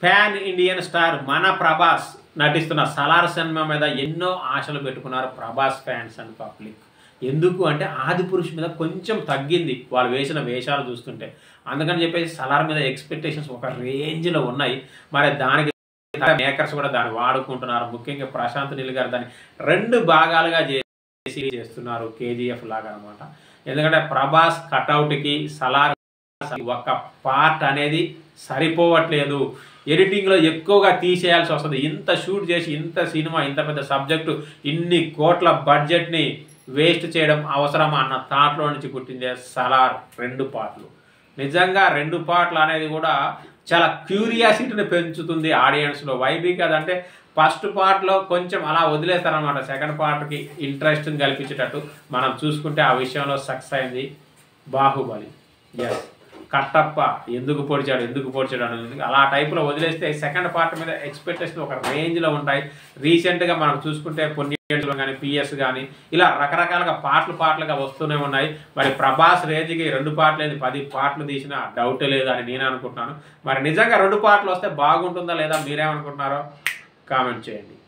pan Indian star మన ప్రభాస్ నటిస్తున్న Salaar cinema మీద ఎన్నో ఆశలు పెట్టుకున్నారు ప్రభాస్ ఫ్యాన్స్ అండ్ పబ్లిక్ ఎందుకు అంటే ఆది పురుష్ మీద కొంచెం తగ్గింది వాళ్ళు వేసిన వేషాలు చూస్తుంటే అందుకని చెప్పేసి సలార్ మీద ఎక్స్పెక్టేషన్స్ ఒక రేంజ్లో ఉన్నాయి మరి దానికి మేకర్స్ కూడా దాన్ని వాడుకుంటున్నారు ముఖ్యంగా ప్రశాంత్ నీల్ గారు దాన్ని రెండు భాగాలుగా చేసి చేస్తున్నారు కేజీఎఫ్ లాగా అనమాట ఎందుకంటే ప్రభాస్ కటౌట్కి సలార్ ఒక పార్ట్ అనేది సరిపోవట్లేదు ఎడిటింగ్లో ఎక్కువగా తీసేయాల్సి వస్తుంది ఇంత షూట్ చేసి ఇంత సినిమా ఇంత పెద్ద సబ్జెక్టు ఇన్ని కోట్ల బడ్జెట్ని వేస్ట్ చేయడం అవసరమా అన్న థాట్లో నుంచి పుట్టిందే సలార్ రెండు పాటలు నిజంగా రెండు పాటలు అనేది కూడా చాలా క్యూరియాసిటీని పెంచుతుంది ఆడియన్స్లో వైబీ కదంటే ఫస్ట్ పార్ట్లో కొంచెం అలా వదిలేస్తారనమాట సెకండ్ పార్ట్కి ఇంట్రెస్ట్ కల్పించేటట్టు మనం చూసుకుంటే ఆ విషయంలో సక్సెస్ అయింది బాహుబలి ఎస్ కట్టప్ప ఎందుకు పొడిచాడు ఎందుకు పొడిచాడు అనేది అలా టైప్లో వదిలేస్తే సెకండ్ పార్ట్ మీద ఎక్స్పెక్టేషన్ ఒక రేంజ్లో ఉంటాయి రీసెంట్గా మనం చూసుకుంటే పొన్నియంలో కానీ పిఎస్ కానీ ఇలా రకరకాలుగా పాటలు పాటలుగా వస్తూనే ఉన్నాయి మరి ప్రభాస్ రేంజ్కి రెండు పాటలు లేదు పది పాటలు తీసినా డౌట్ లేదు అని నేను అనుకుంటున్నాను మరి నిజంగా రెండు పాటలు వస్తే బాగుంటుందా లేదా మీరేమనుకుంటున్నారో కామెంట్ చేయండి